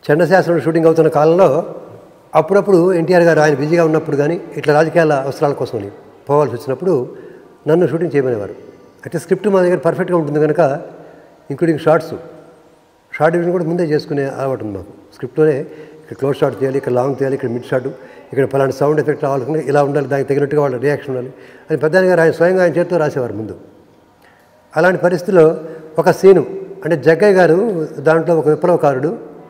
చండశాస్త్రం shooting అవుతున్న కాలంలో అప్పుడప్పుడు ఎన్టీఆర్ గారు ఆయన బిజీగా ఉన్నప్పుడు కానీ ఇట్లా రాజకీయాల అవసరాల కోసమని పోవాల్సి వచ్చినప్పుడు నన్ను షూటింగ్ చేయమనేవారు అయితే స్క్రిప్ట్ మా దగ్గర పర్ఫెక్ట్గా ఉంటుంది కనుక ఇంక్లూడింగ్ షార్ట్స్ షార్ట్ డివిజన్ కూడా ముందే చేసుకునే అలవాటు ఉంది మాకు స్క్రిప్ట్లోనే ఇక్కడ క్లోజ్ షాట్ చేయాలి ఇక్కడ లాంగ్ చేయాలి ఇక్కడ మిడ్ షాట్ ఇక్కడ పలాంటి సౌండ్ ఎఫెక్ట్ రావాల్సింది ఇలా ఉండాలి దానికి తగినట్టుగా వాళ్ళ రియాక్షన్ ఉండాలి అని పెద్ద గారు ఆయన స్వయంగా ఆయన చేతితో రాసేవారు ముందు అలాంటి పరిస్థితిలో ఒక సీను అంటే జగ్గయ్య గారు దాంట్లో ఒక విప్లవకారుడు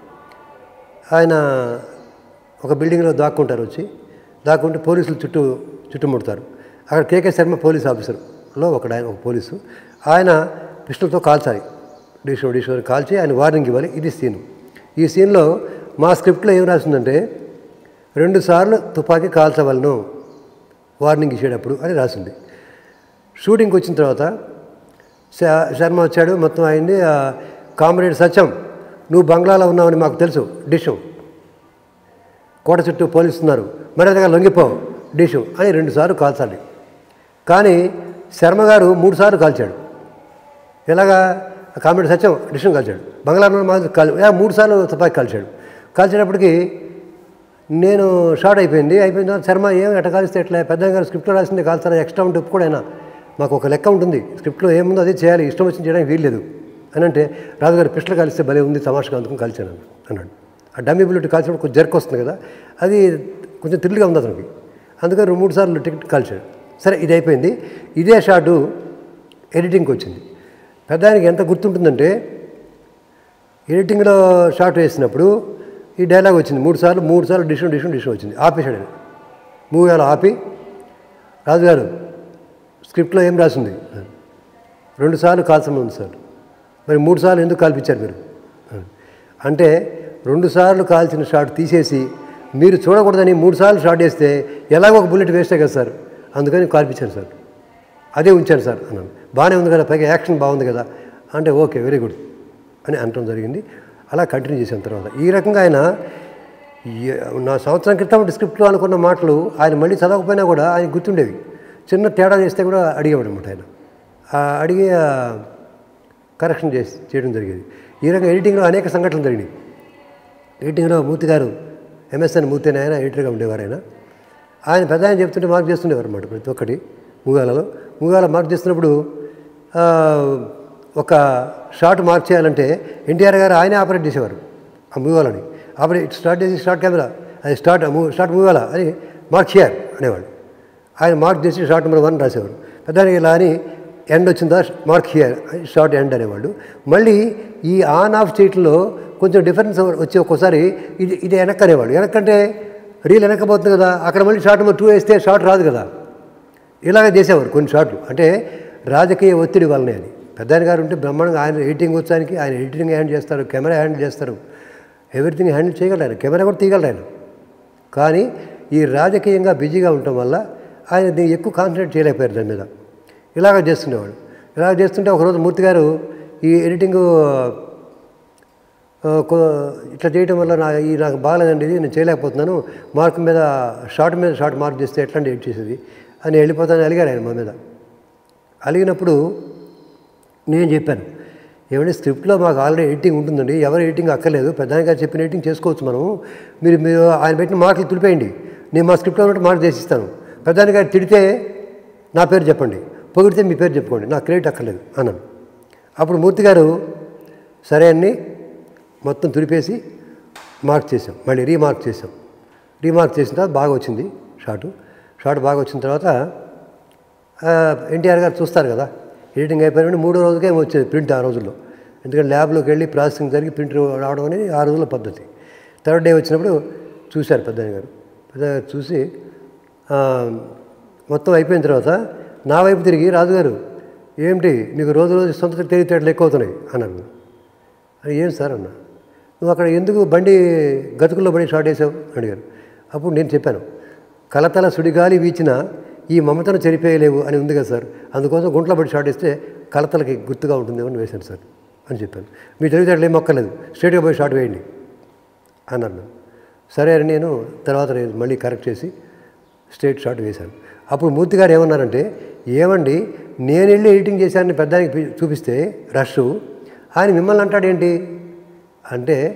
ఆయన ఒక బిల్డింగ్లో దాక్కుంటారు వచ్చి దాక్కుంటే పోలీసులు చుట్టూ చుట్టుముడతారు అక్కడ కేకే శర్మ పోలీస్ ఆఫీసర్లో ఒక ఆయన ఒక పోలీసు ఆయన పిస్టల్తో కాల్చాలి డిషో డిషో కాల్చి ఆయన వార్నింగ్ ఇవ్వాలి ఇది సీన్ ఈ సీన్లో మా స్క్రిప్ట్లో ఏం రాసిందంటే రెండు సార్లు తుపాకీ కాల్చవలను వార్నింగ్ ఇచ్చేటప్పుడు అని రాసింది షూటింగ్కి వచ్చిన తర్వాత శ- శర్మ వచ్చాడు మొత్తం అయింది ఆ, కామ్రేడ్ సత్యం నువ్వు బంగ్లాలో ఉన్నావని మాకు తెలుసు డిషు కోట చుట్టూ పోలీసు ఉన్నారు మర్యాదగా లొంగిపో డిషు అని రెండుసార్లు కాల్చాలి కానీ శర్మ గారు మూడు సార్లు కాల్చాడు ఎలాగా కామెడీ సత్యం డిషన్ కాల్చాడు బంగ్లాలో మాత్రం కాల్ యా, మూడు సార్లు తుపాకీ కాల్చాడు కాల్చేటప్పటికి నేను షార్ట్ అయిపోయింది అయిపోయిన తర్వాత శర్మ ఏం ఎట్ట కాలిస్తే ఎట్లా పెద్ద గారు స్క్రిప్ట్లో రాసింది కాల్చారా ఎక్స్ట్రా ఉంటే ఒప్పుకోడైనా మాకు ఒక లెక్క ఉంటుంది స్క్రిప్ట్లో ఏముందో అదే చేయాలి ఇష్టం వచ్చింది చేయడానికి వీల్లేదు అని అంటే రాజుగారు పిస్టల్ కాలిస్తే భలే ఉంది తమాషగా అందుకుని కాల్చాను అన్నాడు ఆ డమ్మీ బుల్లెట్ కాల్చినప్పుడు కొంచెం జర్క్ వస్తుంది కదా అది కొంచెం థ్రిల్గా ఉంది అతనికి అందుకని రెండు మూడు సార్లు టికెట్ కాల్చాడు సరే ఇది అయిపోయింది ఇదే షాటు ఎడిటింగ్కి వచ్చింది పెద్దానికి ఎంత గుర్తుంటుందంటే ఎడిటింగ్లో షార్ట్ వేసినప్పుడు ఈ డైలాగ్ వచ్చింది మూడు సార్లు మూడు సార్లు డిషన్ డిషన్ డిషన్ వచ్చింది ఆపేశాడు ఆయన మూవీ అలా ఆపి రాజుగారు స్క్రిప్ట్లో ఏం రాసింది రెండు సార్లు కాల్చమని సార్ మరి మూడు సార్లు ఎందుకు కాల్పించారు మీరు అంటే రెండు సార్లు కాల్చిన షాట్ తీసేసి మీరు చూడకూడదని మూడు సార్లు షాట్ వేస్తే ఎలాగో ఒక బుల్లెట్ వేస్తే కదా సార్ అందుకని కాల్పించాను సార్ అదే ఉంచాను సార్ అన్నాను బాగానే ఉంది కదా పైగా యాక్షన్ బాగుంది కదా అంటే ఓకే వెరీ గుడ్ అని అనటం జరిగింది అలా కంటిన్యూ చేసిన తర్వాత ఈ రకంగా ఆయన ఈ- నా సంవత్సరం క్రితం స్క్రిప్ట్లో అనుకున్న మాటలు ఆయన మళ్ళీ చదవకపోయినా కూడా ఆయన గుర్తుండేవి చిన్న తేడా చేస్తే కూడా అడిగేవాడు అనమాట ఆయన ఆ అడిగి ఆ, కరెక్షన్ చేసి చేయడం జరిగేది ఈ రకంగా ఎడిటింగ్లో అనేక సంఘటనలు జరిగినాయి ఎడిటింగ్లో మూర్తి గారు ఎంఎస్ఎన్ మూర్తి అని ఆయన ఎడిటర్గా ఉండేవారు ఆయన ఆయన పెద్ద ఆయన చెప్తుంటే మార్క్ చేస్తుండేవారు అనమాట ప్రతి ఒక్కటి మూగాలలో మూగాల మార్క్ చేస్తున్నప్పుడు ఆ, ఒక షాట్ మార్క్ చేయాలంటే ఎన్టీఆర్ గారు ఆయనే ఆపరేట్ చేసేవారు ఆ మూగాలని ఆపరేట్ స్టార్ట్ చేసి స్టార్ట్ కెమెరా అది స్టార్ట్ మూవ్ స్టార్ట్ మూగాల అని మార్క్ చేయాలి అనేవాడు ఆయన మార్క్ చేసి షార్ట్ నెంబర్ వన్ రాసేవారు పెద్దానికి ఇలా అని ఎండ్ వచ్చిందా మార్క్ హియర్ షార్ట్ ఎండ్ అనేవాళ్ళు మళ్ళీ ఈ ఆన్ ఆఫ్ స్టేట్లో కొంచెం డిఫరెన్స్ వచ్చి ఒక్కోసారి ఇది ఇది వెనక్కి అనేవాడు వెనక్కంటే రీల్ వెనక్కపోతుంది కదా అక్కడ మళ్ళీ షార్ట్ నెంబర్ టూ వేస్తే షార్ట్ రాదు కదా ఇలాగ చేసేవారు కొన్ని షాట్లు అంటే రాజకీయ ఒత్తిడి వల్లనే అది పెద్దాయన గారు ఉంటే బ్రహ్మాండంగా ఆయన ఎడిటింగ్ వచ్చానికి ఆయన ఎడిటింగ్ హ్యాండిల్ చేస్తారు కెమెరా హ్యాండిల్ చేస్తారు ఎవ్రీథింగ్ హ్యాండిల్ చేయగలరు ఆయన కెమెరా కూడా తీయగలరు ఆయన కానీ ఈ రాజకీయంగా బిజీగా ఉండటం వల్ల ఆయన దీన్ని ఎక్కువ కాన్సన్ట్రేట్ చేయలేకపోయారు దాని మీద ఇలాగ చేస్తుండేవాడు ఇలాగ చేస్తుంటే ఒకరోజు మూర్తి గారు ఈ ఎడిటింగ్ ఆ, కొ- ఇట్లా చేయడం వల్ల నా ఈ నాకు బాగాలేదండి ఇది నేను చేయలేకపోతున్నాను మార్క్ మీద షార్ట్ మీద షార్ట్ మార్క్ చేస్తే ఎట్లాంటి ఎడిట్ చేసేది అని వెళ్ళిపోతానని అలిగారు ఆయన మా మీద అలిగినప్పుడు నేను చెప్పాను ఏమంటే స్క్రిప్ట్లో మాకు ఆల్రెడీ ఎడిటింగ్ ఉంటుందండి ఎవరు ఎడిటింగ్ అక్కర్లేదు పెద్దానికి గారు చెప్పిన ఎడిటింగ్ చేసుకోవచ్చు మనం మీరు మీరు ఆయన పెట్టిన మార్కులు తుడిపేయండి నేను మా స్క్రిప్ట్లో ఉన్నట్టు మార్క్ చేసిస్తాను పెద్దానికి గారు తిడితే నా పేరు చెప్పండి పొగిడితే మీ పేరు చెప్పుకోండి నాకు క్రెడిట్ అక్కర్లేదు అన్నాను అప్పుడు మూర్తి గారు సరే అని మొత్తం తుడిపేసి మార్క్ చేసాం మళ్ళీ రీమార్క్ చేసాం రీమార్క్ చేసిన తర్వాత బాగా వచ్చింది షాటు షాట్ బాగా వచ్చిన తర్వాత ఆ, ఎన్టీఆర్ గారు చూస్తారు కదా ఎడిటింగ్ అయిపోయిన మూడో రోజుకే వచ్చేది ప్రింట్ ఆ రోజుల్లో ఎందుకంటే ల్యాబ్లోకి వెళ్ళి ప్రాసెసింగ్ జరిగి ప్రింట్ రావడం అనేది ఆ రోజుల్లో పద్ధతి థర్డ్ డే వచ్చినప్పుడు చూశారు పెద్దయ్య గారు పెద్ద చూసి ఆ, మొత్తం అయిపోయిన తర్వాత నా వైపు తిరిగి రాజుగారు ఏమిటి మీకు రోజు రోజు సొంత తెలివితేటలు ఎక్కువ అవుతున్నాయి అన్నారు అని ఏం సార్ అన్న నువ్వు అక్కడ ఎందుకు బండి గతుకుల్లో పడి షార్ట్ వేసావు అని అడిగారు అప్పుడు నేను చెప్పాను కలతల సుడిగాలి వీచిన ఈ మమతను చెరిపేయలేవు అని ఉంది కదా సార్ అందుకోసం గుంట్లో పడి షార్ట్ వేస్తే కలతలకి గుర్తుగా ఉంటుందేమో అని వేశాను సార్ అని చెప్పాను మీ తెలివితేటలు ఏం మొక్కలేదు స్ట్రేట్గా పోయి షార్ట్ వేయండి అన్నాను నేను. సరే అని నేను తర్వాత నేను మళ్ళీ కరెక్ట్ చేసి స్ట్రేట్ షాట్ వేశాను అప్పుడు మూర్తి గారు ఏమన్నారంటే ఏమండి నేను వెళ్ళి ఎడిటింగ్ చేశానని పెద్దానికి పి- చూపిస్తే రష్ ఆయన మిమ్మల్ని అంటాడేంటి అంటే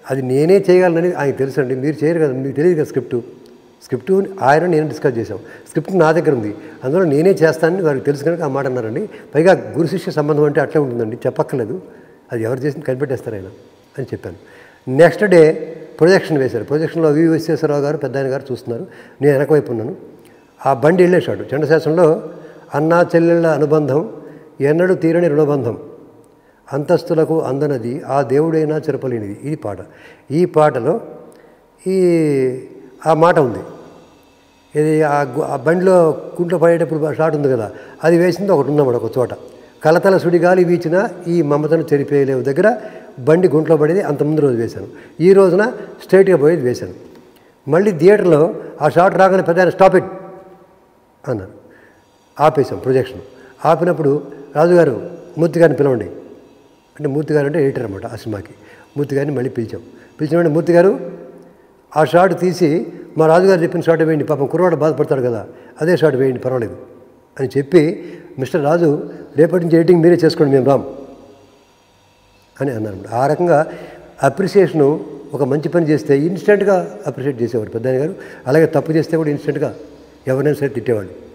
అది నేనే చేయగలనని ఆయనకు తెలుసు అండి మీరు చేయరు కదా మీకు తెలియదు కదా స్క్రిప్ట్ స్క్రిప్ట్ ఆయన నేను డిస్కస్ చేశాం స్క్రిప్ట్ నా దగ్గర ఉంది అందులో నేనే చేస్తానని వారికి తెలుసు కనుక ఆ మాట అన్నారండి పైగా గురు శిష్య సంబంధం అంటే అట్లే ఉంటుందండి చెప్పక్కర్లేదు అది ఎవరు చేసింది కనిపెట్టేస్తారు ఆయన అని చెప్పాను నెక్స్ట్ డే ప్రొజెక్షన్ వేశారు ప్రొజెక్షన్లో వి విశ్వేశ్వరరావు గారు పెద్ద ఆయన గారు చూస్తున్నారు నేను వెనకవైపు ఉన్నాను ఆ బండి వెళ్ళేశాడు చండశాసనంలో అన్నా చెల్లెళ్ళ అనుబంధం ఎన్నడూ తీరని రుణబంధం అంతస్తులకు అందనది ఆ దేవుడైనా చెరపలేనిది ఇది పాట ఈ పాటలో ఈ ఆ మాట ఉంది ఇది ఆ గు- ఆ బండిలో కుంట్లో పడేటప్పుడు షాట్ ఉంది కదా అది వేసింది ఒకటి ఉందన్నమాట ఒక చోట కలతల సుడిగాలి వీచిన ఈ మమతను చెరిపేయలేవు దగ్గర బండి గుంట్లో పడేది అంత ముందు రోజు వేశాను ఈ రోజున స్ట్రైట్గా పోయేది వేశాను మళ్ళీ థియేటర్లో ఆ షాట్ రాగానే పెద్ద ఆయన స్టాప్ ఇట్ అన్నారు ఆపేసాం ప్రొజెక్షన్ ఆపినప్పుడు రాజుగారు మూర్తి గారిని పిలవండి అంటే మూర్తి గారు అంటే ఎడిటర్ అనమాట ఆ సినిమాకి మూర్తి గారిని మళ్ళీ పిలిచాం పిలిచిన వెంటనే మూర్తి గారు ఆ షాట్ తీసి మా రాజుగారు చెప్పిన షాట్ వేయండి పాపం కుర్రవాడు బాధపడతాడు కదా అదే షాట్ వేయండి పర్వాలేదు అని చెప్పి మిస్టర్ రాజు రేపటి నుంచి ఎడిటింగ్ మీరే చేసుకోండి మేము రామ్ అని అన్నారు ఆ రకంగా అప్రిసియేషను ఒక మంచి పని చేస్తే ఇన్స్టెంట్గా అప్రిషియేట్ చేసేవాడు పెద్ద గారు అలాగే తప్పు చేస్తే కూడా ఇన్స్టెంట్గా ఎవరైనా సరే తిట్టేవాళ్ళు